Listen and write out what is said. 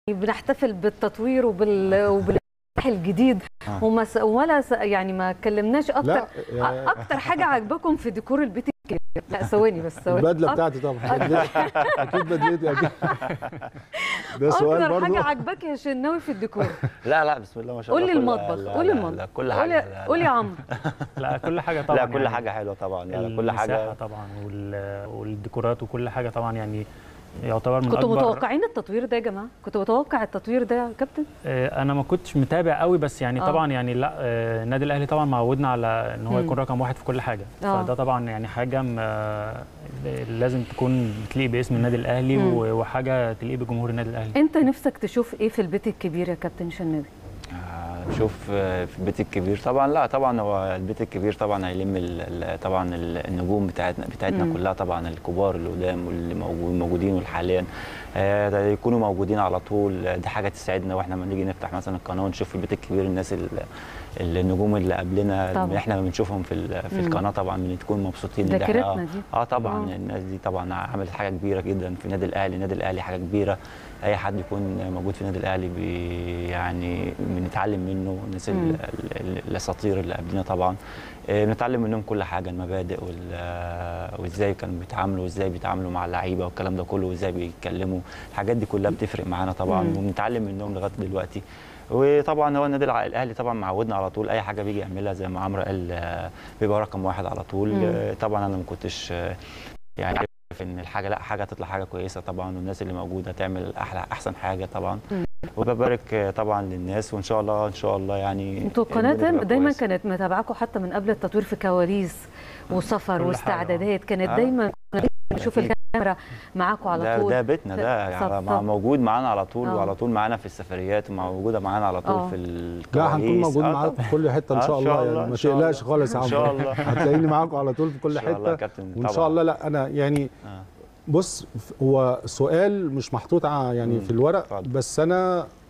بنحتفل بالتطوير وبال وبال الجديد آه. وما س... ولا س... يعني ما اتكلمناش اكتر لا يعني اكتر حاجه عجبكم في ديكور البيت الكبير لا ثواني بس ثواني البدله أك- بتاعتي طبعا اكيد بدلتي اكيد ده سؤال اكتر برضو حاجه عجبك يا شناوي في الديكور لا لا بسم الله ما شاء قول الله لي كل- المطبخ لا- قول لي لا- المطبخ لا كل قول حاجه لي- لا- لا. قول لي يا عمرو لا كل حاجه طبعا لا كل يعني حاجه حلوه طبعا يعني كل المساحة حاجه طبعا وال- والديكورات وكل حاجه طبعا يعني يعتبر من كنتوا اكبر متوقعين التطوير ده يا جماعه كنتوا متوقع التطوير ده يا كابتن آه، انا ما كنتش متابع قوي بس يعني آه. طبعا يعني لا آه، النادي الاهلي طبعا معودنا على ان هو مم. يكون رقم واحد في كل حاجه آه. فده طبعا يعني حاجه م- آه، لازم تكون بتليق باسم النادي الاهلي مم. و- وحاجه تليق بجمهور النادي الاهلي انت نفسك تشوف ايه في البيت الكبير يا كابتن شناوي آه، شوف آه، في البيت الكبير طبعا لا طبعا هو البيت الكبير طبعا هيلم ال- ال- طبعا ال- النجوم بتاعتنا بتاعتنا مم. كلها طبعا الكبار اللي قدام واللي موجود- موجودين والحاليا آه، ده يكونوا موجودين على طول آه، دي حاجه تسعدنا واحنا لما نيجي نفتح مثلا القناه ونشوف في البيت الكبير الناس ال- النجوم اللي قبلنا طبعا. اللي احنا بنشوفهم في ال- في مم. القناه طبعا بنكون مبسوطين إن إحنا- ذاكرتنا آه، دي اه طبعا آه. الناس دي طبعا عملت حاجه كبيره جدا في النادي الاهلي النادي الاهلي حاجه كبيره اي حد يكون موجود في النادي الاهلي بي يعني بنتعلم منه الناس ال- مم. ال- ال- الاساطير اللي قبلنا طبعا آه، بنتعلم منهم كل حاجه المبادئ وال- آه، وازاي كانوا بيتعاملوا وازاي بيتعاملوا مع اللعيبه والكلام ده كله وازاي بيتكلموا الحاجات دي كلها بتفرق معانا طبعا مم. وبنتعلم منهم لغايه دلوقتي وطبعا هو النادي الع- الاهلي طبعا معودنا على طول اي حاجه بيجي يعملها زي ما عمرو قال آه، بيبقى رقم واحد على طول مم. آه، طبعا انا ما كنتش آه، يعني عارف ان الحاجه لا حاجه تطلع حاجه كويسه طبعا والناس اللي موجوده تعمل احلى احسن حاجه طبعا مم. وببارك آه، طبعا للناس وان شاء الله ان شاء الله يعني انتوا القناه الدنيا تبقى دايما كويسة. كانت متابعاكم حتى من قبل التطوير في كواليس وسفر كل واستعدادات كانت آه. دايما كنا نشوف أكيد. الكاميرا معاكم على ده, طول ده بيتنا ده طب- يعني طب. موجود معانا على طول آه. وعلى طول معانا في السفريات وموجوده معانا على طول آه. في الكواليس لا هنكون موجود آه، معاكم طبعاً. في كل حته ان آه، شاء إن شاء الله الله، يعني إن ما شاء تقلقش الله. خالص يا إن عمرو شاء الله. هتلاقيني معاكم على طول في كل إن شاء الله يا حته كابتن وان شاء طبعاً. الله لا انا يعني آه. بص هو سؤال مش محطوط ع- يعني مم. في الورق اتفضل. بس انا